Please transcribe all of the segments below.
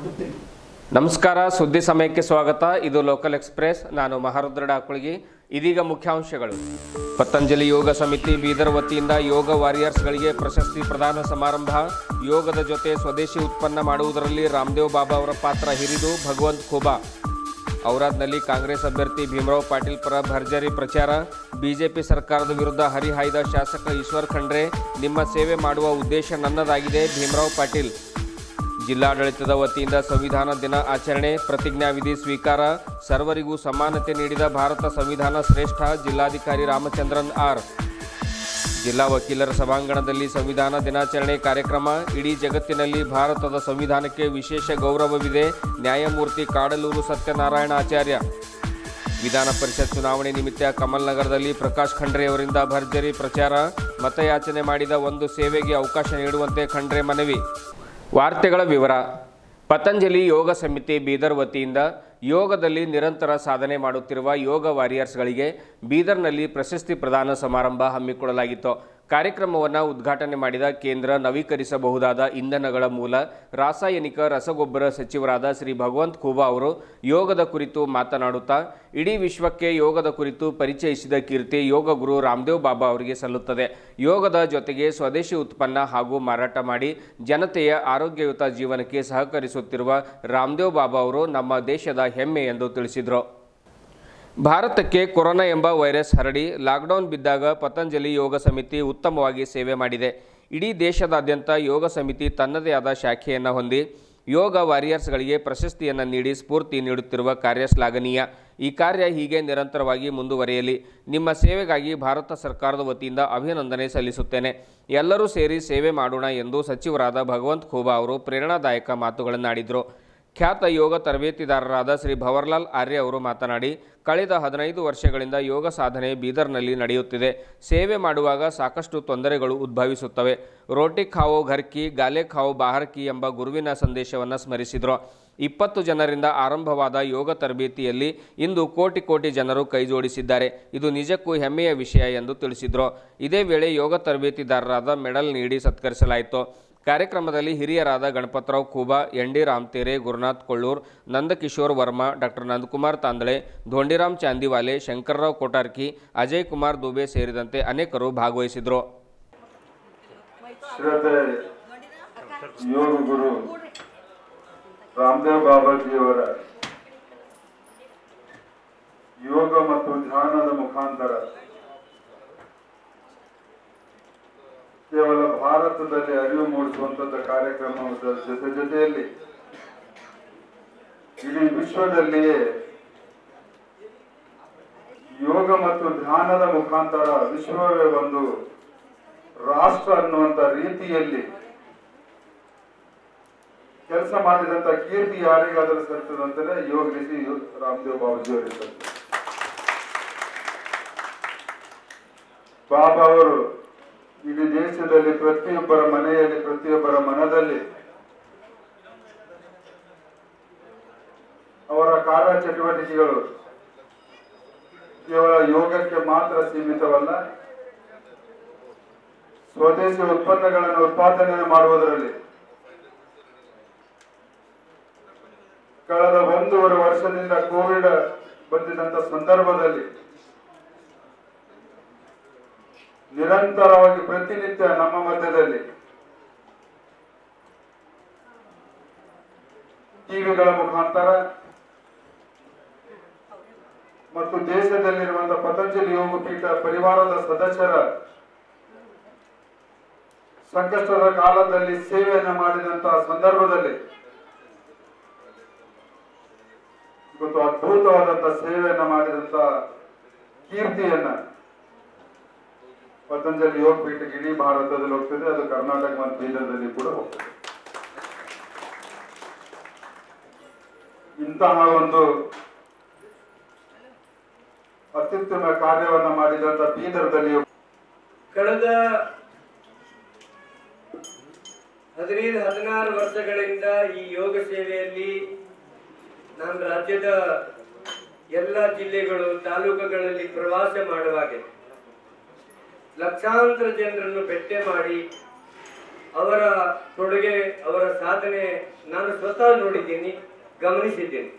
ಹುಡುಕುತ್ತೇನೆ ನಮಸ್ಕಾರ ಸುದ್ದಿ ಸಮಯಕ್ಕೆ ಸ್ವಾಗತ ಇದು ಲೋಕಲ್ ಎಕ್ಸ್ಪ್ರೆಸ್ ನಾನು ಮಹಾರುದ್ರ ಡಾಕುಳಿಗಿ ಇದೀಗ ಮುಖ್ಯಾಂಶಗಳು ಪತಂಜಲಿ ಯೋಗ ಸಮಿತಿ ಬೀದರ್ ವತಿಯಿಂದ ಯೋಗ ವಾರಿಯರ್ಸ್ಗಳಿಗೆ ಪ್ರಶಸ್ತಿ ಪ್ರದಾನ ಸಮಾರಂಭ ಯೋಗದ ಜೊತೆ ಸ್ವದೇಶಿ ಉತ್ಪನ್ನ ಮಾಡುವುದರಲ್ಲಿ ರಾಮದೇವ್ ಬಾಬಾ ಅವರ ಪಾತ್ರ ಹಿರಿದು ಭಗವಂತ್ ಖೂಬಾ ಔರಾದ್ನಲ್ಲಿ ಕಾಂಗ್ರೆಸ್ ಅಭ್ಯರ್ಥಿ ಭೀಮರಾವ್ ಪಾಟೀಲ್ ಪರ ಭರ್ಜರಿ ಪ್ರಚಾರ ಬಿಜೆಪಿ ಸರ್ಕಾರದ ವಿರುದ್ಧ ಹರಿಹಾಯ್ದ ಶಾಸಕ ಈಶ್ವರ್ ಖಂಡ್ರೆ ನಿಮ್ಮ ಸೇವೆ ಮಾಡುವ ಉದ್ದೇಶ ನನ್ನದಾಗಿದೆ ಭೀಮರಾವ್ ಪಾಟೀಲ್ ಜಿಲ್ಲಾಡಳಿತದ ವತಿಯಿಂದ ಸಂವಿಧಾನ ದಿನ ಆಚರಣೆ ಪ್ರತಿಜ್ಞಾವಿಧಿ ಸ್ವೀಕಾರ ಸರ್ವರಿಗೂ ಸಮಾನತೆ ನೀಡಿದ ಭಾರತ ಸಂವಿಧಾನ ಶ್ರೇಷ್ಠ ಜಿಲ್ಲಾಧಿಕಾರಿ ರಾಮಚಂದ್ರನ್ ಆರ್ ಜಿಲ್ಲಾ ವಕೀಲರ ಸಭಾಂಗಣದಲ್ಲಿ ಸಂವಿಧಾನ ದಿನಾಚರಣೆ ಕಾರ್ಯಕ್ರಮ ಇಡೀ ಜಗತ್ತಿನಲ್ಲಿ ಭಾರತದ ಸಂವಿಧಾನಕ್ಕೆ ವಿಶೇಷ ಗೌರವವಿದೆ ನ್ಯಾಯಮೂರ್ತಿ ಕಾಡಲೂರು ಸತ್ಯನಾರಾಯಣ ಆಚಾರ್ಯ ವಿಧಾನ ಪರಿಷತ್ ಚುನಾವಣೆ ನಿಮಿತ್ತ ಕಮಲ್ ನಗರದಲ್ಲಿ ಪ್ರಕಾಶ್ ಖಂಡ್ರೆ ಅವರಿಂದ ಭರ್ಜರಿ ಪ್ರಚಾರ ಮತಯಾಚನೆ ಮಾಡಿದ ಒಂದು ಸೇವೆಗೆ ಅವಕಾಶ ನೀಡುವಂತೆ ಖಂಡ್ರೆ ಮನವಿ ವಾರ್ತೆಗಳ ವಿವರ ಪತಂಜಲಿ ಯೋಗ ಸಮಿತಿ ಬೀದರ್ ವತಿಯಿಂದ ಯೋಗದಲ್ಲಿ ನಿರಂತರ ಸಾಧನೆ ಮಾಡುತ್ತಿರುವ ಯೋಗ ವಾರಿಯರ್ಸ್ಗಳಿಗೆ ಬೀದರ್ನಲ್ಲಿ ಪ್ರಶಸ್ತಿ ಪ್ರದಾನ ಸಮಾರಂಭ ಹಮ್ಮಿಕೊಳ್ಳಲಾಗಿತ್ತು ಕಾರ್ಯಕ್ರಮವನ್ನು ಉದ್ಘಾಟನೆ ಮಾಡಿದ ಕೇಂದ್ರ ನವೀಕರಿಸಬಹುದಾದ ಇಂಧನಗಳ ಮೂಲ ರಾಸಾಯನಿಕ ರಸಗೊಬ್ಬರ ಸಚಿವರಾದ ಶ್ರೀ ಭಗವಂತ್ ಖೂಬಾ ಅವರು ಯೋಗದ ಕುರಿತು ಮಾತನಾಡುತ್ತಾ ಇಡೀ ವಿಶ್ವಕ್ಕೆ ಯೋಗದ ಕುರಿತು ಪರಿಚಯಿಸಿದ ಕೀರ್ತಿ ಯೋಗ ಗುರು ರಾಮದೇವ್ ಬಾಬಾ ಅವರಿಗೆ ಸಲ್ಲುತ್ತದೆ ಯೋಗದ ಜೊತೆಗೆ ಸ್ವದೇಶಿ ಉತ್ಪನ್ನ ಹಾಗೂ ಮಾರಾಟ ಮಾಡಿ ಜನತೆಯ ಆರೋಗ್ಯಯುತ ಜೀವನಕ್ಕೆ ಸಹಕರಿಸುತ್ತಿರುವ ರಾಮದೇವ್ ಬಾಬಾ ಅವರು ನಮ್ಮ ದೇಶದ ಹೆಮ್ಮೆ ಎಂದು ತಿಳಿಸಿದರು ಭಾರತಕ್ಕೆ ಕೊರೋನಾ ಎಂಬ ವೈರಸ್ ಹರಡಿ ಲಾಕ್ಡೌನ್ ಬಿದ್ದಾಗ ಪತಂಜಲಿ ಯೋಗ ಸಮಿತಿ ಉತ್ತಮವಾಗಿ ಸೇವೆ ಮಾಡಿದೆ ಇಡೀ ದೇಶದಾದ್ಯಂತ ಯೋಗ ಸಮಿತಿ ತನ್ನದೇ ಆದ ಶಾಖೆಯನ್ನು ಹೊಂದಿ ಯೋಗ ವಾರಿಯರ್ಸ್ಗಳಿಗೆ ಪ್ರಶಸ್ತಿಯನ್ನು ನೀಡಿ ಸ್ಫೂರ್ತಿ ನೀಡುತ್ತಿರುವ ಕಾರ್ಯ ಶ್ಲಾಘನೀಯ ಈ ಕಾರ್ಯ ಹೀಗೆ ನಿರಂತರವಾಗಿ ಮುಂದುವರಿಯಲಿ ನಿಮ್ಮ ಸೇವೆಗಾಗಿ ಭಾರತ ಸರ್ಕಾರದ ವತಿಯಿಂದ ಅಭಿನಂದನೆ ಸಲ್ಲಿಸುತ್ತೇನೆ ಎಲ್ಲರೂ ಸೇರಿ ಸೇವೆ ಮಾಡೋಣ ಎಂದು ಸಚಿವರಾದ ಭಗವಂತ್ ಖೂಬಾ ಅವರು ಪ್ರೇರಣಾದಾಯಕ ಮಾತುಗಳನ್ನಾಡಿದರು ಖ್ಯಾತ ಯೋಗ ತರಬೇತಿದಾರರಾದ ಶ್ರೀ ಭವರ್ಲಾಲ್ ಆರ್ಯ ಅವರು ಮಾತನಾಡಿ ಕಳೆದ ಹದಿನೈದು ವರ್ಷಗಳಿಂದ ಯೋಗ ಸಾಧನೆ ಬೀದರ್ನಲ್ಲಿ ನಡೆಯುತ್ತಿದೆ ಸೇವೆ ಮಾಡುವಾಗ ಸಾಕಷ್ಟು ತೊಂದರೆಗಳು ಉದ್ಭವಿಸುತ್ತವೆ ರೋಟಿ ಖಾವೋ ಘರ್ಕಿ ಗಾಲೆ ಖಾವೋ ಬಾಹರ್ಕಿ ಎಂಬ ಗುರುವಿನ ಸಂದೇಶವನ್ನು ಸ್ಮರಿಸಿದರು ಇಪ್ಪತ್ತು ಜನರಿಂದ ಆರಂಭವಾದ ಯೋಗ ತರಬೇತಿಯಲ್ಲಿ ಇಂದು ಕೋಟಿ ಕೋಟಿ ಜನರು ಕೈಜೋಡಿಸಿದ್ದಾರೆ ಇದು ನಿಜಕ್ಕೂ ಹೆಮ್ಮೆಯ ವಿಷಯ ಎಂದು ತಿಳಿಸಿದರು ಇದೇ ವೇಳೆ ಯೋಗ ತರಬೇತಿದಾರರಾದ ಮೆಡಲ್ ನೀಡಿ ಸತ್ಕರಿಸಲಾಯಿತು ಕಾರ್ಯಕ್ರಮದಲ್ಲಿ ಹಿರಿಯರಾದ Ganpatrao Khuba N D Ramtere Gurunath Kollur Nandkishore Verma doctor Nandkumar Tandale Dhondiram Chandiwale Shankarrao Kotarki Ajay Kumar Dube ಸೇರಿದಂತೆ ಅನೇಕರು ಭಾಗವಹಿಸಿದರು ಶ್ರದ್ಧೆ ಯೋಗ ಗುರು ರಾಮದೇವ್ ಬಾಬಾಜಿಯವರ ಯೋಗ ಮತ್ತು ಧ್ಯಾನದ ಮುಖಾಂತರ ಕೇವಲ ಭಾರತದಲ್ಲಿ ಅರಿವು ಮೂಡಿಸುವಂತದ್ದ ಕಾರ್ಯಕ್ರಮದ ಜೊತೆ ಜೊತೆಯಲ್ಲಿ ಇಡೀ ವಿಶ್ವದಲ್ಲಿಯೇ ಯೋಗ ಮತ್ತು ಧ್ಯಾನದ ಮುಖಾಂತರ ವಿಶ್ವವೇ ಒಂದು ರಾಷ್ಟ್ರ ಅನ್ನುವಂತ ರೀತಿಯಲ್ಲಿ ಕೆಲಸ ಮಾಡಿದಂತ ಕೀರ್ತಿ ಯಾರಿಗಾದರೂ ಸಲ್ತದಂದ್ರೆ ಯೋಗ ಋಷಿ ರಾಮದೇವ್ ಬಾಬಾಜಿ ಅವರಿಗೆ ಸಲ್ತದೆ ಬಾಬಾ ಅವರು ಇಡೀ ದೇಶದಲ್ಲಿ ಪ್ರತಿಯೊಬ್ಬರ ಮನೆಯಲ್ಲಿ ಪ್ರತಿಯೊಬ್ಬರ ಮನದಲ್ಲಿ ಅವರ ಕಾರ್ಯ ಚಟುವಟಿಕೆಗಳು ಕೇವಲ ಯೋಗಕ್ಕೆ ಮಾತ್ರ ಸೀಮಿತವಲ್ಲ ಸ್ವದೇಶಿ ಉತ್ಪನ್ನಗಳನ್ನು ಉತ್ಪಾದನೆ ಮಾಡುವುದರಲ್ಲಿ ಕಳೆದ ಒಂದೂವರೆ ವರ್ಷದಿಂದ ಕೋವಿಡ್ ಬಂದಿದಂತ ಸಂದರ್ಭದಲ್ಲಿ ನಿರಂತರವಾಗಿ ಪ್ರತಿನಿತ್ಯ ನಮ್ಮ ಮಧ್ಯದಲ್ಲಿ ಟಿವಿಗಳ ಮುಖಾಂತರ ಮತ್ತು ದೇಶದಲ್ಲಿರುವಂತಹ ಪತಂಜಲಿ ಯೋಗ ಪೀಠ ಪರಿವಾರದ ಸದಸ್ಯರ ಸಂಕಷ್ಟದ ಕಾಲದಲ್ಲಿ ಸೇವೆಯನ್ನು ಮಾಡಿದಂತಹ ಸಂದರ್ಭದಲ್ಲಿ ಇವತ್ತು ಅದ್ಭುತವಾದಂತ ಸೇವೆಯನ್ನ ಮಾಡಿದಂತ ಕೀರ್ತಿಯನ್ನ ಪತಂಜಲಿ ಯೋಗ ಪೀಠಕ್ಕೆ ಇಡೀ ಭಾರತದಲ್ಲಿ ಹೋಗ್ತದೆ ಅದು ಕರ್ನಾಟಕ ಮತ್ತು ಬೀದರ್ದಲ್ಲಿ ಕೂಡ ಹೋಗ್ತದೆ ಇಂತಹ ಒಂದು ಅತ್ಯುತ್ತಮ ಕಾರ್ಯವನ್ನ ಮಾಡಿದಂತ ಬೀದರ್ದಲ್ಲಿ ಕಳೆದ ಹದಿನೈದು ಹದಿನಾರು ವರ್ಷಗಳಿಂದ ಈ ಯೋಗ ಸೇವೆಯಲ್ಲಿ ನಮ್ಮ ರಾಜ್ಯದ ಎಲ್ಲ ಜಿಲ್ಲೆಗಳು ತಾಲೂಕುಗಳಲ್ಲಿ ಪ್ರವಾಸ ಮಾಡುವಾಗೆ ಲಕ್ಷಾಂತರ ಜನರನ್ನು ಭೇಟಿ ಮಾಡಿ ಅವರ ಕೊಡುಗೆ ಅವರ ಸಾಧನೆ ನಾನು ಸ್ವತಃ ನೋಡಿದ್ದೀನಿ ಗಮನಿಸಿದ್ದೀನಿ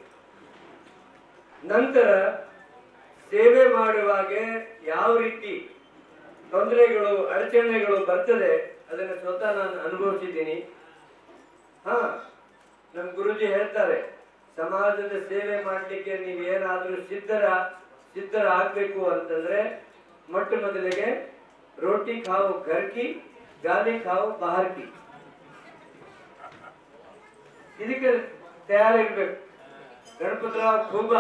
ನಂತರ ಸೇವೆ ಮಾಡುವಾಗ ಯಾವ ರೀತಿ ತೊಂದರೆಗಳು ಅಡಚಣೆಗಳು ಬರ್ತದೆ ಅದನ್ನು ಸ್ವತಃ ನಾನು ಅನುಭವಿಸಿದ್ದೀನಿ ಹಾ ನಮ್ ಗುರುಜಿ ಹೇಳ್ತಾರೆ ಸಮಾಜದ ಸೇವೆ ಮಾಡ್ಲಿಕ್ಕೆ ನೀವು ಏನಾದ್ರೂ ಸಿದ್ಧರ ಸಿದ್ಧರಾಗ್ಬೇಕು ಅಂತಂದ್ರೆ ಮೊಟ್ಟ ಮೊದಲಿಗೆ ರೋಟಿ ಖಾವು ಘರ್ಕಿ ಗಾಲಿ ಖಾವು ಬಹಾರ್ಕಿ ಇದಕ್ಕೆ ತಯಾರಿರ್ಬೇಕು ಗಣಪತರಾವ್ ಖೂಬ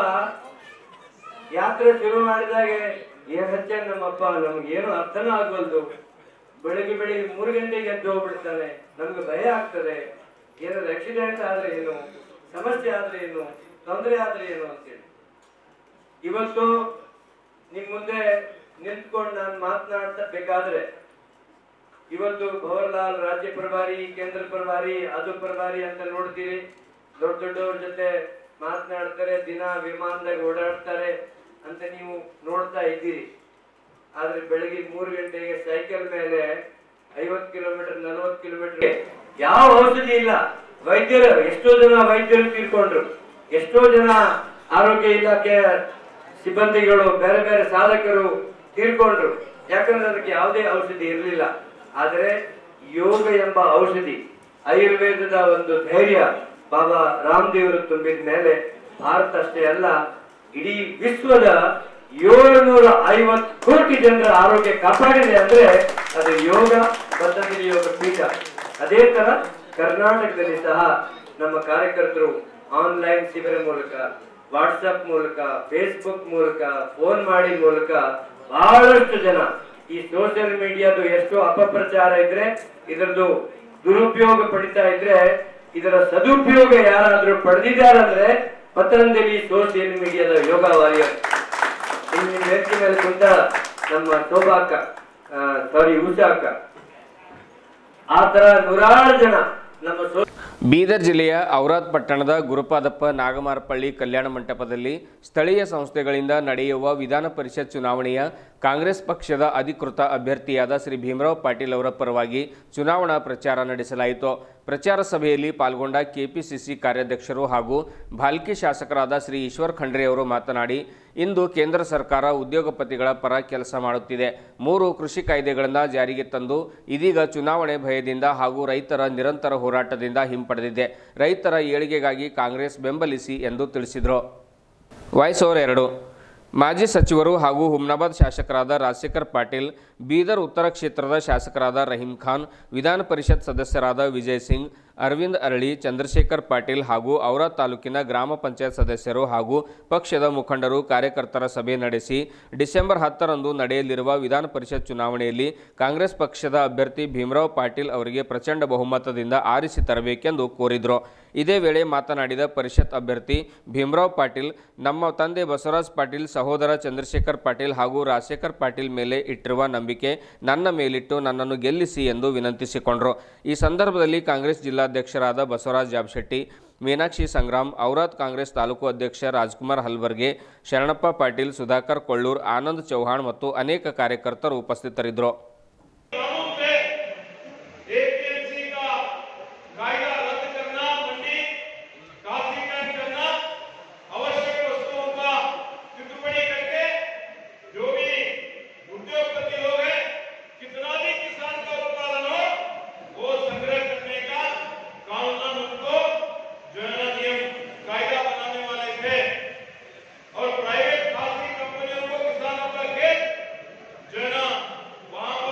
ಯಾತ್ರೆ ಶುರು ಮಾಡಿದಾಗ ಏನ್ ಹಚ್ಚ ನಮ್ಮಪ್ಪ ನಮ್ಗೇನು ಅರ್ಥನೂ ಆಗ್ವಲ್ದು ಬೆಳಿಗ್ಗೆ ಬೆಳಿಗ್ಗೆ ಮೂರು ಗಂಟೆಗೆ ಎದ್ದು ಹೋಗ್ಬಿಡ್ತಾನೆ ನಮ್ಗೆ ಭಯ ಆಗ್ತದೆ ಏನಾದ್ರು ಆಕ್ಸಿಡೆಂಟ್ ಆದ್ರೆ ಏನು ಸಮಸ್ಯೆ ಆದ್ರೆ ಏನು ತೊಂದರೆ ಆದ್ರೆ ಏನು ಅಂತೇಳಿ ಇವತ್ತು ನಿಮ್ ಮುಂದೆ ನಿಂತ್ಕೊಂಡು ನಾನು ಮಾತನಾಡ್ತಾ ಬೇಕಾದ್ರೆ ಇವತ್ತು ಭವರ್ಲಾಲ್ ರಾಜ್ಯ ಪ್ರಭಾರಿ ಕೇಂದ್ರ ಪ್ರಭಾರಿ ಅದು ಪ್ರಭಾರಿ ಅಂತ ನೋಡ್ತೀರಿ ದೊಡ್ಡ ದೊಡ್ಡವ್ರ ಜೊತೆ ಮಾತನಾಡ್ತಾರೆ ದಿನ ವಿಮಾನದಾಗ ಓಡಾಡ್ತಾರೆ ಅಂತ ನೀವು ನೋಡ್ತಾ ಇದ್ದೀರಿ ಆದ್ರೆ ಬೆಳಗ್ಗೆ ಮೂರು ಗಂಟೆಗೆ ಸೈಕಲ್ ಮೇಲೆ ಐವತ್ ಕಿಲೋಮೀಟರ್ ನಲವತ್ ಕಿಲೋಮೀಟರ್ ಯಾವ ಔಷಧಿ ಇಲ್ಲ ವೈದ್ಯರು ಎಷ್ಟೋ ಜನ ವೈದ್ಯರು ತೀರ್ಕೊಂಡ್ರು ಎಷ್ಟೋ ಜನ ಆರೋಗ್ಯ ಇಲಾಖೆ ಸಿಬ್ಬಂದಿಗಳು ಬೇರೆ ಬೇರೆ ಸಾಧಕರು ತೀರ್ಕೊಂಡ್ರು ಯಾಕಂದ್ರೆ ಅದಕ್ಕೆ ಯಾವುದೇ ಔಷಧಿ ಇರಲಿಲ್ಲ ಆದರೆ ಯೋಗ ಎಂಬ ಔಷಧಿ ಆಯುರ್ವೇದದ ಒಂದು ಧೈರ್ಯ ಬಾಬಾ ರಾಮದೇವರು ತುಂಬಿದ ಮೇಲೆ ಭಾರತ ಅಷ್ಟೇ ಅಲ್ಲ ಇಡೀ ವಿಶ್ವದ ಏಳುನೂರ ಐವತ್ತು ಕೋಟಿ ಜನರ ಆರೋಗ್ಯ ಕಾಪಾಡಿದೆ ಅಂದ್ರೆ ಅದು ಯೋಗ ಪತಂಜಲಿ ಯೋಗ ಪೀಠ ಅದೇ ತರ ಕರ್ನಾಟಕದಲ್ಲಿ ಸಹ ನಮ್ಮ ಕಾರ್ಯಕರ್ತರು ಆನ್ಲೈನ್ ಶಿಬಿರ ಮೂಲಕ ವಾಟ್ಸಪ್ ಮೂಲಕ ಫೇಸ್ಬುಕ್ ಮೂಲಕ ಫೋನ್ ಮಾಡಿ ಮೂಲಕ ಬಹಳಷ್ಟು ಜನ ಈ ಸೋಷಿಯಲ್ ಮೀಡಿಯಾದು ಎಷ್ಟೋ ಅಪಪ್ರಚಾರ ಇದ್ರೆ ಇದರದ್ದು ದುರುಪಯೋಗ ಪಡಿತಾ ಇದ್ರೆ ಇದರ ಸದುಪಯೋಗ ಯಾರಾದ್ರೂ ಪಡೆದಿದ್ದಾರಂದ್ರೆ ಪತಂಜಲಿ ಸೋಷಿಯಲ್ ಮೀಡಿಯಾದ ಯೋಗ ವಾರಿಯರ್ ಇಲ್ಲಿ ನಿಮ್ಮ ವೇದಿಕೆ ಮೇಲೆ ಕುಂತ ನಮ್ಮ ಶೋಭಾ ಅಕ್ಕ ಸಾರಿ ಉಷಾ ಅಕ್ಕ ಆ ತರ ನೂರಾರು ಜನ ನಮ್ಮ ಸೋ ಬೀದರ್ ಜಿಲ್ಲೆಯ ಔರಾದ್ ಪಟ್ಟಣದ ಗುರುಪಾದಪ್ಪ ನಾಗಮಾರಪಳ್ಳಿ ಕಲ್ಯಾಣ ಮಂಟಪದಲ್ಲಿ ಸ್ಥಳೀಯ ಸಂಸ್ಥೆಗಳಿಂದ ನಡೆಯುವ ವಿಧಾನ ಪರಿಷತ್ ಚುನಾವಣೆಯ ಕಾಂಗ್ರೆಸ್ ಪಕ್ಷದ ಅಧಿಕೃತ ಅಭ್ಯರ್ಥಿಯಾದ ಶ್ರೀ ಭೀಮರಾವ್ ಪಾಟೀಲ್ ಅವರ ಪರವಾಗಿ ಚುನಾವಣಾ ಪ್ರಚಾರ ನಡೆಸಲಾಯಿತು ಪ್ರಚಾರ ಸಭೆಯಲ್ಲಿ ಪಾಲ್ಗೊಂಡ ಕೆಪಿಸಿಸಿ ಕಾರ್ಯಾಧ್ಯಕ್ಷರು ಹಾಗೂ ಭಾಲ್ಕಿ ಶಾಸಕರಾದ ಶ್ರೀ ಈಶ್ವರ್ ಖಂಡ್ರೆ ಅವರು ಮಾತನಾಡಿ ಇಂದು ಕೇಂದ್ರ ಸರ್ಕಾರ ಉದ್ಯೋಗಪತಿಗಳ ಪರ ಕೆಲಸ ಮಾಡುತ್ತಿದೆ ಮೂರು ಕೃಷಿ ಕಾಯ್ದೆಗಳನ್ನು ಜಾರಿಗೆ ತಂದು ಇದೀಗ ಚುನಾವಣೆ ಭಯದಿಂದ ಹಾಗೂ ರೈತರ ನಿರಂತರ ಹೋರಾಟದಿಂದ ಹಿಂಪಡೆದಿದೆ ರೈತರ ಏಳಿಗೆಗಾಗಿ ಕಾಂಗ್ರೆಸ್ ಬೆಂಬಲಿಸಿ ಎಂದು ತಿಳಿಸಿದರು ವಾಯ್ಸ್ ಓವರ್ ಎರಡು ಮಾಜಿ ಸಚಿವರು ಹಾಗೂ ಹುಮ್ನಾಬಾದ್ ಶಾಸಕರಾದ ರಾಜಶೇಖರ್ ಪಾಟೀಲ್ ಬೀದರ್ ಉತ್ತರ ಕ್ಷೇತ್ರದ ಶಾಸಕರಾದ ರಹೀಂ ಖಾನ್ ವಿಧಾನ ಪರಿಷತ್ ಸದಸ್ಯರಾದ ವಿಜಯ್ ಸಿಂಗ್ ಅರವಿಂದ್ ಅರಳಿ ಚಂದ್ರಶೇಖರ್ ಪಾಟೀಲ್ ಹಾಗೂ ಔರಾ ತಾಲೂಕಿನ ಗ್ರಾಮ ಪಂಚಾಯತ್ ಸದಸ್ಯರು ಹಾಗೂ ಪಕ್ಷದ ಮುಖಂಡರು ಕಾರ್ಯಕರ್ತರ ಸಭೆ ನಡೆಸಿ ಡಿಸೆಂಬರ್ ಹತ್ತರಂದು ನಡೆಯಲಿರುವ ವಿಧಾನ ಪರಿಷತ್ ಚುನಾವಣೆಯಲ್ಲಿ ಕಾಂಗ್ರೆಸ್ ಪಕ್ಷದ ಅಭ್ಯರ್ಥಿ ಭೀಮರಾವ್ ಪಾಟೀಲ್ ಅವರಿಗೆ ಪ್ರಚಂಡ ಬಹುಮತದಿಂದ ಆರಿಸಿ ತರಬೇಕೆಂದು ಕೋರಿದರು ಇದೇ ವೇಳೆ ಮಾತನಾಡಿದ ಪರಿಷತ್ ಅಭ್ಯರ್ಥಿ ಭೀಮರಾವ್ ಪಾಟೀಲ್ ನಮ್ಮ ತಂದೆ ಬಸವರಾಜ್ ಪಾಟೀಲ್ ಸಹೋದರ ಚಂದ್ರಶೇಖರ್ ಪಾಟೀಲ್ ಹಾಗೂ ರಾಜಶೇಖರ್ ಪಾಟೀಲ್ ಮೇಲೆ ಇಟ್ಟಿರುವ ನಂಬಿಕೆ ನನ್ನ ಮೇಲಿಟ್ಟು ನನ್ನನ್ನು ಗೆಲ್ಲಿಸಿ ಎಂದು ವಿನಂತಿಸಿಕೊಂಡರು ಈ ಸಂದರ್ಭದಲ್ಲಿ ಕಾಂಗ್ರೆಸ್ ಜಿಲ್ಲಾಧ್ಯಕ್ಷರಾದ ಬಸವರಾಜ್ ಜಾಬ್ಶೆಟ್ಟಿ ಮೀನಾಕ್ಷಿ ಸಂಗ್ರಾಮ್ ಔರಾದ್ ಕಾಂಗ್ರೆಸ್ ತಾಲೂಕು ಅಧ್ಯಕ್ಷ ರಾಜ್ಕುಮಾರ್ ಹಲ್ಬರ್ಗೆ ಶರಣಪ್ಪ ಪಾಟೀಲ್ ಸುಧಾಕರ್ ಕೊಳ್ಳೂರ್ ಆನಂದ್ ಚೌಹಾಣ್ ಮತ್ತು ಅನೇಕ ಕಾರ್ಯಕರ್ತರು ಉಪಸ್ಥಿತರಿದ್ದರು कानून से एपीएमसी का कायदा रद्द करना मंडी खासगीकरण करना आवश्यक वस्तुओं का तिद्दुपड़ी करके जो भी उद्योगपति लोग हैं कितना भी किसान का उत्पादन हो वो संग्रह करने का कानूनन उनको जो है ना नियम कायदा बनाने वाले थे और प्राइवेट खासगी कंपनियों को किसानों का खेत जो है ना वहां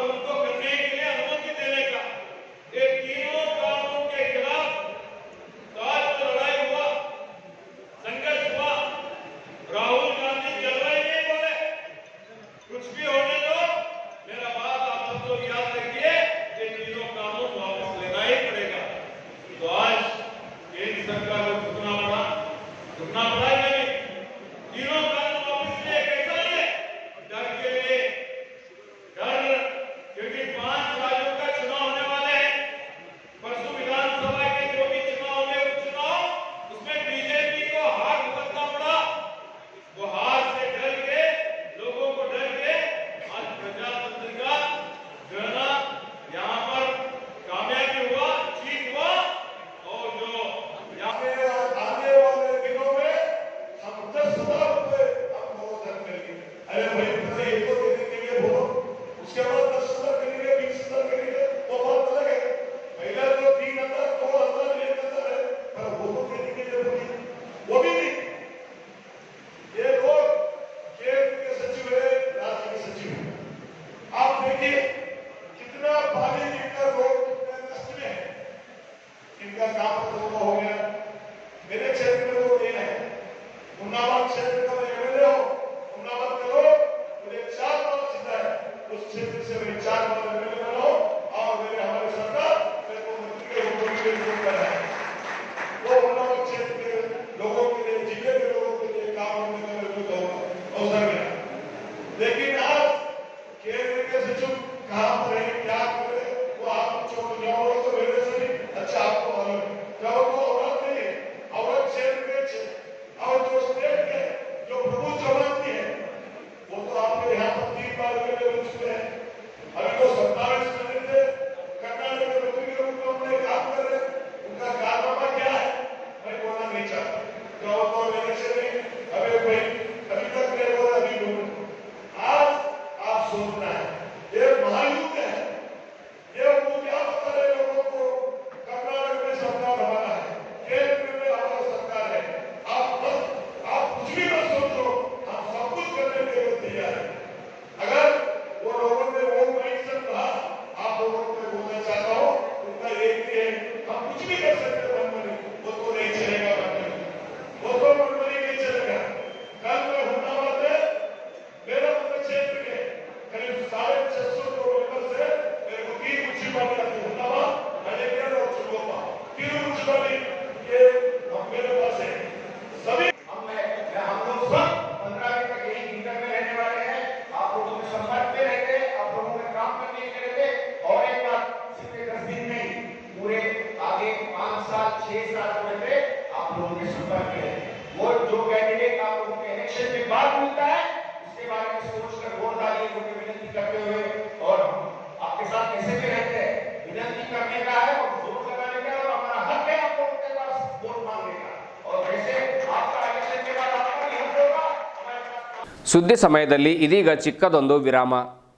भी कर सकते हो मनमानी वो तो नहीं चलेगा मनमानी वो तो मनमानी नहीं चलेगा कल मैं हुक्माबाद में मेरा मतलब क्षेत्र के करीब साढ़े छह सौ करोड़ रुपए से मेरे को तीन मुन्सिपालिटी आती है हुक्माबाद अजयगढ़ और चुगोपा तीन मुन्सिपालिटी ये हम मेरे पास है सभी हम मैं हम लोग सब पंद्रह दिन तक यही इंटर में रहने वाले हैं आप लोगों के संपर्क में रहेंगे आप लोगों में काम करने के लिए और एक बात सिर्फ दस दिन नहीं पूरे आगे पाँच साल छह साल जो रहते आप लोगों के संपर्क में रहेंगे वो जो कैंडिडेट आप लोगों के इलेक्शन के बाद मिलता है उसके बारे में सोचकर वोट डालिए वोट की विनती करते हुए और हम आपके साथ कैसे भी रहते हैं विनती करने का है और वोट लगाने का है और हमारा हक है आप लोगों के पास वोट मांगने का और वैसे आपका इलेक्शन के बाद आपका भी हक होगा हमारे पास ಸುದ್ದಿ ಸಮಯದಲ್ಲಿ ಇದೀಗ ಚಿಕ್ಕದೊಂದು ವಿರಾಮ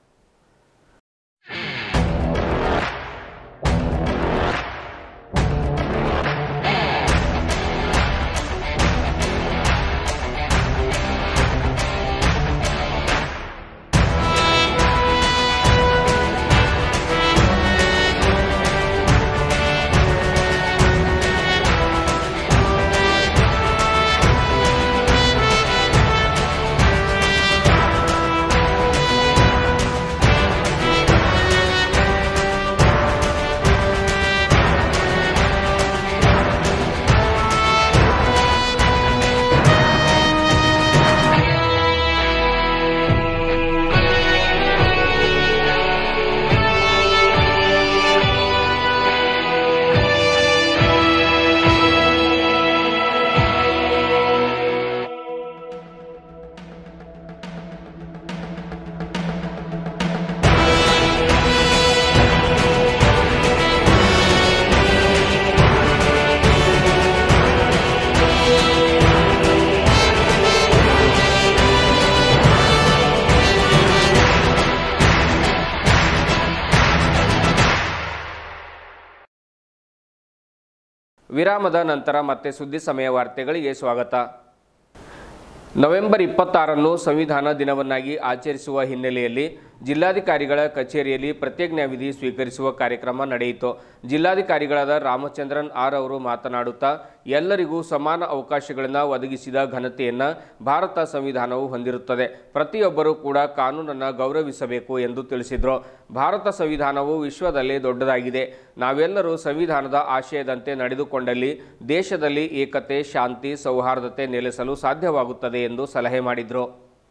ವಿರಾಮದ ನಂತರ ಮತ್ತೆ ಸುದ್ದಿ ಸಮಯ ವಾರ್ತೆಗಳಿಗೆ ಸ್ವಾಗತ ನವೆಂಬರ್ ಇಪ್ಪತ್ತಾರನ್ನು ಸಂವಿಧಾನ ದಿನವನ್ನಾಗಿ ಆಚರಿಸುವ ಹಿನ್ನೆಲೆಯಲ್ಲಿ ಜಿಲ್ಲಾಧಿಕಾರಿಗಳ ಕಚೇರಿಯಲ್ಲಿ ಪ್ರತಿಜ್ಞಾ ವಿಧಿ ಸ್ವೀಕರಿಸುವ ಕಾರ್ಯಕ್ರಮ ನಡೆಯಿತು ಜಿಲ್ಲಾಧಿಕಾರಿಗಳಾದ ರಾಮಚಂದ್ರನ್ ಆರ್ ಅವರು ಮಾತನಾಡುತ್ತಾ ಎಲ್ಲರಿಗೂ ಸಮಾನ ಅವಕಾಶಗಳನ್ನು ಒದಗಿಸಿದ ಘನತೆಯನ್ನು ಭಾರತ ಸಂವಿಧಾನವು ಹೊಂದಿರುತ್ತದೆ ಪ್ರತಿಯೊಬ್ಬರೂ ಕೂಡ ಕಾನೂನನ್ನು ಗೌರವಿಸಬೇಕು ಎಂದು ತಿಳಿಸಿದರು ಭಾರತ ಸಂವಿಧಾನವು ವಿಶ್ವದಲ್ಲೇ ದೊಡ್ಡದಾಗಿದೆ ನಾವೆಲ್ಲರೂ ಸಂವಿಧಾನದ ಆಶಯದಂತೆ ನಡೆದುಕೊಂಡಲ್ಲಿ ದೇಶದಲ್ಲಿ ಏಕತೆ ಶಾಂತಿ ಸೌಹಾರ್ದತೆ ನೆಲೆಸಲು ಸಾಧ್ಯವಾಗುತ್ತದೆ ಎಂದು ಸಲಹೆ ಮಾಡಿದರು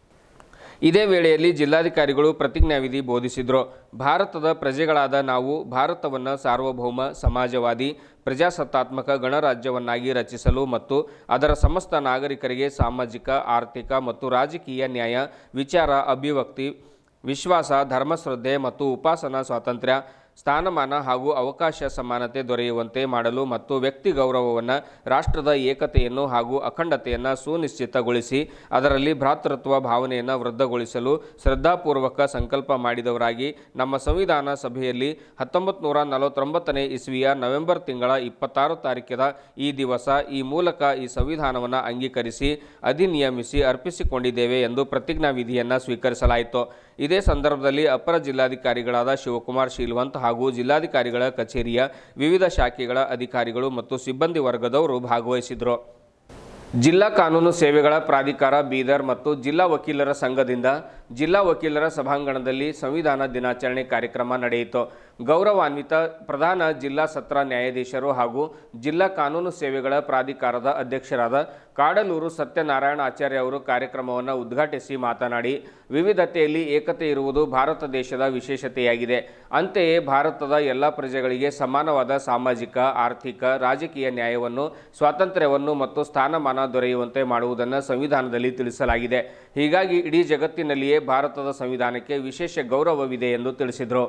ಇದೇ ವೇಳೆಯಲ್ಲಿ ಜಿಲ್ಲಾಧಿಕಾರಿಗಳು ಪ್ರತಿಜ್ಞಾವಿಧಿ ಬೋಧಿಸಿದರು ಭಾರತದ ಪ್ರಜೆಗಳಾದ ನಾವು ಭಾರತವನ್ನು ಸಾರ್ವಭೌಮ ಸಮಾಜವಾದಿ ಪ್ರಜಾಸತ್ತಾತ್ಮಕ ಗಣರಾಜ್ಯವನ್ನಾಗಿ ರಚಿಸಲು ಮತ್ತು ಅದರ ಸಮಸ್ತ ನಾಗರಿಕರಿಗೆ ಸಾಮಾಜಿಕ ಆರ್ಥಿಕ ಮತ್ತು ರಾಜಕೀಯ ನ್ಯಾಯ ವಿಚಾರ ಅಭಿವ್ಯಕ್ತಿ ವಿಶ್ವಾಸ ಧರ್ಮಶ್ರದ್ಧೆ ಮತ್ತು ಉಪಾಸನಾ ಸ್ವಾತಂತ್ರ್ಯ ಸ್ಥಾನಮಾನ ಹಾಗೂ ಅವಕಾಶ ಸಮಾನತೆ ದೊರೆಯುವಂತೆ ಮಾಡಲು ಮತ್ತು ವ್ಯಕ್ತಿ ಗೌರವವನ್ನು ರಾಷ್ಟ್ರದ ಏಕತೆಯನ್ನು ಹಾಗೂ ಅಖಂಡತೆಯನ್ನು ಸುನಿಶ್ಚಿತಗೊಳಿಸಿ ಅದರಲ್ಲಿ ಭ್ರಾತೃತ್ವ ಭಾವನೆಯನ್ನು ವೃದ್ಧಗೊಳಿಸಲು ಶ್ರದ್ಧಾಪೂರ್ವಕ ಸಂಕಲ್ಪ ಮಾಡಿದವರಾಗಿ ನಮ್ಮ ಸಂವಿಧಾನ ಸಭೆಯಲ್ಲಿ ಹತ್ತೊಂಬತ್ತು ನೂರ ನಲವತ್ತೊಂಬತ್ತನೇ ಇಸ್ವಿಯ ನವೆಂಬರ್ ತಿಂಗಳ ಇಪ್ಪತ್ತಾರು ತಾರೀಕಿನ ಈ ದಿವಸ ಈ ಮೂಲಕ ಈ ಸಂವಿಧಾನವನ್ನು ಅಂಗೀಕರಿಸಿ ಅಧಿನಿಯಮಿಸಿ ಅರ್ಪಿಸಿಕೊಂಡಿದ್ದೇವೆ ಎಂದು ಪ್ರತಿಜ್ಞಾ ವಿಧಿಯನ್ನು ಸ್ವೀಕರಿಸಲಾಯಿತು ಇದೇ ಸಂದರ್ಭದಲ್ಲಿ ಅಪರ ಜಿಲ್ಲಾಧಿಕಾರಿಗಳಾದ ಶಿವಕುಮಾರ್ ಶೀಲ್ವಂತ್ ಹಾಗೂ ಜಿಲ್ಲಾಧಿಕಾರಿಗಳ ಕಚೇರಿಯ ವಿವಿಧ ಶಾಖೆಗಳ ಅಧಿಕಾರಿಗಳು ಮತ್ತು ಸಿಬ್ಬಂದಿ ವರ್ಗದವರು ಭಾಗವಹಿಸಿದರು ಜಿಲ್ಲಾ ಕಾನೂನು ಸೇವೆಗಳ ಪ್ರಾಧಿಕಾರ ಬೀದರ್ ಮತ್ತು ಜಿಲ್ಲಾ ವಕೀಲರ ಸಂಘದಿಂದ ಜಿಲ್ಲಾ ವಕೀಲರ ಸಭಾಂಗಣದಲ್ಲಿ ಸಂವಿಧಾನ ದಿನಾಚರಣೆ ಕಾರ್ಯಕ್ರಮ ನಡೆಯಿತು ಗೌರವಾನ್ವಿತ ಪ್ರಧಾನ ಜಿಲ್ಲಾ ಸತ್ರ ನ್ಯಾಯಾಧೀಶರು ಹಾಗೂ ಜಿಲ್ಲಾ ಕಾನೂನು ಸೇವೆಗಳ ಪ್ರಾಧಿಕಾರದ ಅಧ್ಯಕ್ಷರಾದ ಕಾಡಲೂರು ಸತ್ಯನಾರಾಯಣ ಆಚಾರ್ಯ ಅವರು ಕಾರ್ಯಕ್ರಮವನ್ನು ಉದ್ಘಾಟಿಸಿ ಮಾತನಾಡಿ ವಿವಿಧತೆಯಲ್ಲಿ ಏಕತೆ ಇರುವುದು ಭಾರತ ದೇಶದ ವಿಶೇಷತೆಯಾಗಿದೆ ಅಂತೆಯೇ ಭಾರತದ ಎಲ್ಲ ಪ್ರಜೆಗಳಿಗೆ ಸಮಾನವಾದ ಸಾಮಾಜಿಕ ಆರ್ಥಿಕ ರಾಜಕೀಯ ನ್ಯಾಯವನ್ನು ಸ್ವಾತಂತ್ರ್ಯವನ್ನು ಮತ್ತು ಸ್ಥಾನಮಾನ ದೊರೆಯುವಂತೆ ಮಾಡುವುದನ್ನು ಸಂವಿಧಾನದಲ್ಲಿ ತಿಳಿಸಲಾಗಿದೆ ಹೀಗಾಗಿ ಇಡೀ ಜಗತ್ತಿನಲ್ಲಿಯೇ ಭಾರತದ ಸಂವಿಧಾನಕ್ಕೆ ವಿಶೇಷ ಗೌರವವಿದೆ ಎಂದು ತಿಳಿಸಿದರು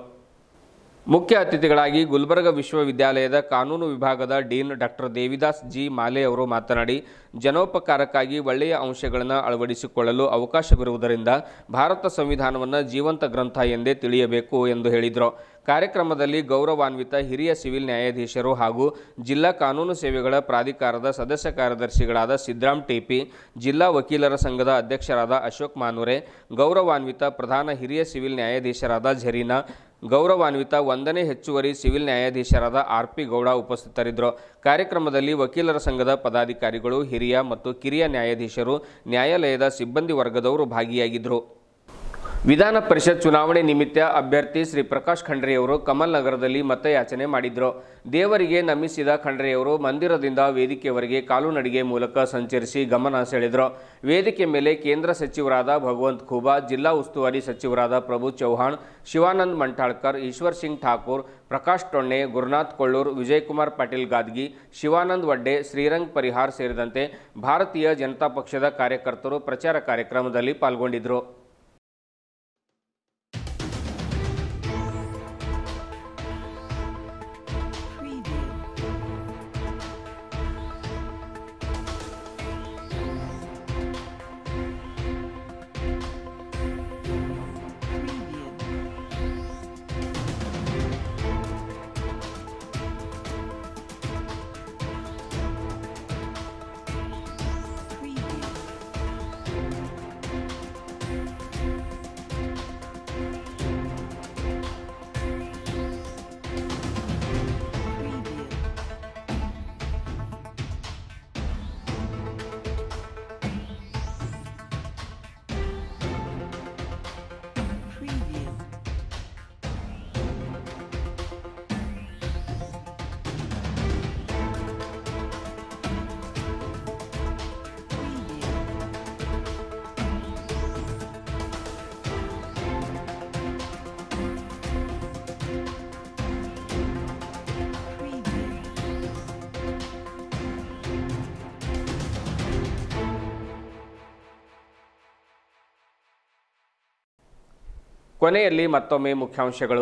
ಮುಖ್ಯ ಅತಿಥಿಗಳಾಗಿ ಗುಲ್ಬರ್ಗ ವಿಶ್ವವಿದ್ಯಾಲಯದ ಕಾನೂನು ವಿಭಾಗದ ಡೀನ್ ಡಾಕ್ಟರ್ ದೇವಿದಾಸ್ ಜಿ ಮಾಲೆ ಅವರು ಮಾತನಾಡಿ ಜನೋಪಕಾರಕ್ಕಾಗಿ ಒಳ್ಳೆಯ ಅಂಶಗಳನ್ನು ಅಳವಡಿಸಿಕೊಳ್ಳಲು ಅವಕಾಶವಿರುವುದರಿಂದ ಭಾರತ ಸಂವಿಧಾನವನ್ನು ಜೀವಂತ ಗ್ರಂಥ ಎಂದೇ ತಿಳಿಯಬೇಕು ಎಂದು ಹೇಳಿದರು ಕಾರ್ಯಕ್ರಮದಲ್ಲಿ ಗೌರವಾನ್ವಿತ ಹಿರಿಯ ಸಿವಿಲ್ ನ್ಯಾಯಾಧೀಶರು ಹಾಗೂ ಜಿಲ್ಲಾ ಕಾನೂನು ಸೇವೆಗಳ ಪ್ರಾಧಿಕಾರದ ಸದಸ್ಯ ಕಾರ್ಯದರ್ಶಿಗಳಾದ ಸಿದ್ರಾಮ್ ಟೇಪಿ ಜಿಲ್ಲಾ ವಕೀಲರ ಸಂಘದ ಅಧ್ಯಕ್ಷರಾದ ಅಶೋಕ್ ಮಾನುರೆ ಗೌರವಾನ್ವಿತ ಪ್ರಧಾನ ಹಿರಿಯ ಸಿವಿಲ್ ನ್ಯಾಯಾಧೀಶರಾದ ಝರೀನಾ ಗೌರವಾನ್ವಿತ ಒಂದನೇ ಹೆಚ್ಚುವರಿ ಸಿವಿಲ್ ನ್ಯಾಯಾಧೀಶರಾದ ಆರ್ ಪಿ ಗೌಡ ಉಪಸ್ಥಿತರಿದ್ದರು ಕಾರ್ಯಕ್ರಮದಲ್ಲಿ ವಕೀಲರ ಸಂಘದ ಪದಾಧಿಕಾರಿಗಳು ಹಿರಿಯ ಮತ್ತು ಕಿರಿಯ ನ್ಯಾಯಾಧೀಶರು ನ್ಯಾಯಾಲಯದ ಸಿಬ್ಬಂದಿ ವರ್ಗದವರು ಭಾಗಿಯಾಗಿದ್ದರು ವಿಧಾನ ಪರಿಷತ್ ಚುನಾವಣೆ ನಿಮಿತ್ತ ಅಭ್ಯರ್ಥಿ ಶ್ರೀ ಪ್ರಕಾಶ್ ಖಂಡ್ರೆಯವರು ಕಮಲ್ ನಗರದಲ್ಲಿ ಮತಯಾಚನೆ ಮಾಡಿದ್ರು ದೇವರಿಗೆ ನಮಿಸಿದ ಖಂಡ್ರೆಯವರು ಮಂದಿರದಿಂದ ವೇದಿಕೆಯವರೆಗೆ ಕಾಲು ನಡಿಗೆ ಮೂಲಕ ಸಂಚರಿಸಿ ಗಮನ ಸೆಳೆದರು ವೇದಿಕೆ ಮೇಲೆ ಕೇಂದ್ರ ಸಚಿವರಾದ ಭಗವಂತ್ ಖೂಬಾ ಜಿಲ್ಲಾ ಉಸ್ತುವಾರಿ ಸಚಿವರಾದ ಪ್ರಭು ಚೌಹಾಣ್ ಶಿವಾನಂದ್ ಮಂಟಾಳ್ಕರ್ ಈಶ್ವರ್ ಸಿಂಗ್ ಠಾಕೂರ್ ಪ್ರಕಾಶ್ ಟೊಣ್ಣೆ ಗುರುನಾಥ್ ಕೊಳ್ಳೂರ್ ವಿಜಯಕುಮಾರ್ ಪಾಟೀಲ್ ಗಾದ್ಗಿ ಶಿವಾನಂದ್ ವಡ್ಡೆ ಶ್ರೀರಂಗ್ ಪರಿಹಾರ್ ಸೇರಿದಂತೆ ಭಾರತೀಯ ಜನತಾ ಪಕ್ಷದ ಕಾರ್ಯಕರ್ತರು ಪ್ರಚಾರ ಕಾರ್ಯಕ್ರಮದಲ್ಲಿ ಪಾಲ್ಗೊಂಡಿದ್ದರು ಕೊನೆಯಲ್ಲಿ ಮತ್ತೊಮ್ಮೆ ಮುಖ್ಯಾಂಶಗಳು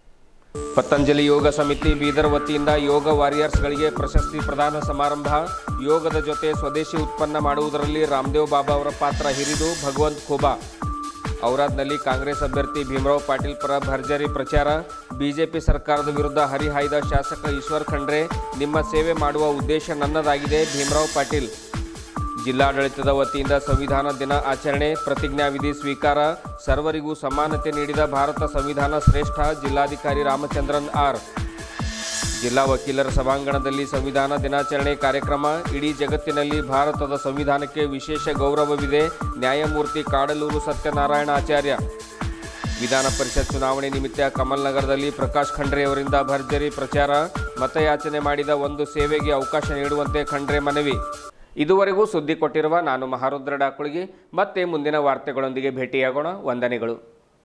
ಪತಂಜಲಿ ಯೋಗ ಸಮಿತಿ ಬೀದರ್ ವತಿಯಿಂದ ಯೋಗ ವಾರಿಯರ್ಸ್ಗಳಿಗೆ ಪ್ರಶಸ್ತಿ ಪ್ರದಾನ ಸಮಾರಂಭ ಯೋಗದ ಜೊತೆ ಸ್ವದೇಶಿ ಉತ್ಪನ್ನ ಮಾಡುವುದರಲ್ಲಿ ರಾಮದೇವ್ ಬಾಬಾ ಅವರ ಪಾತ್ರ ಹಿರಿದು ಭಗವಂತ್ ಖೋಬಾ ಔರಾದ್ನಲ್ಲಿ ಕಾಂಗ್ರೆಸ್ ಅಭ್ಯರ್ಥಿ ಭೀಮರಾವ್ ಪಾಟೀಲ್ ಪರ ಭರ್ಜರಿ ಪ್ರಚಾರ ಬಿಜೆಪಿ ಸರ್ಕಾರದ ವಿರುದ್ಧ ಹರಿಹಾಯ್ದ ಶಾಸಕ ಈಶ್ವರ್ ಖಂಡ್ರೆ ನಿಮ್ಮ ಸೇವೆ ಮಾಡುವ ಉದ್ದೇಶ ನನ್ನದಾಗಿದೆ ಭೀಮರಾವ್ ಪಾಟೀಲ್ ಜಿಲ್ಲಾಡಳಿತದ ವತಿಯಿಂದ ಸಂವಿಧಾನ ದಿನ ಆಚರಣೆ ಪ್ರತಿಜ್ಞಾವಿಧಿ ಸ್ವೀಕಾರ ಸರ್ವರಿಗೂ ಸಮಾನತೆ ನೀಡಿದ ಭಾರತ ಸಂವಿಧಾನ ಶ್ರೇಷ್ಠ ಜಿಲ್ಲಾಧಿಕಾರಿ ರಾಮಚಂದ್ರನ್ ಆರ್ ಜಿಲ್ಲಾ ವಕೀಲರ ಸಭಾಂಗಣದಲ್ಲಿ ಸಂವಿಧಾನ ದಿನಾಚರಣೆ ಕಾರ್ಯಕ್ರಮ ಇಡೀ ಜಗತ್ತಿನಲ್ಲಿ ಭಾರತದ ಸಂವಿಧಾನಕ್ಕೆ ವಿಶೇಷ ಗೌರವವಿದೆ ನ್ಯಾಯಮೂರ್ತಿ ಕಾಡಲೂರು ಸತ್ಯನಾರಾಯಣ ಆಚಾರ್ಯ ವಿಧಾನ ಪರಿಷತ್ ಚುನಾವಣೆ ನಿಮಿತ್ತ ಕಮಲ್ ನಗರದಲ್ಲಿ ಪ್ರಕಾಶ್ ಖಂಡ್ರೆ ಅವರಿಂದ ಭರ್ಜರಿ ಪ್ರಚಾರ ಮತಯಾಚನೆ ಮಾಡಿದ ಒಂದು ಸೇವೆಗೆ ಅವಕಾಶ ನೀಡುವಂತೆ ಖಂಡ್ರೆ ಮನವಿ ಇದುವರೆಗೂ ಸುದ್ದಿ ಕೊಟ್ಟಿರುವ ನಾನು ಮಹಾರುದ್ರ ಡಾಕುಳಿಗೆ ಮತ್ತೆ ಮುಂದಿನ ವಾರ್ತೆಗಳೊಂದಿಗೆ ಭೇಟಿಯಾಗೋಣ ವಂದನೆಗಳು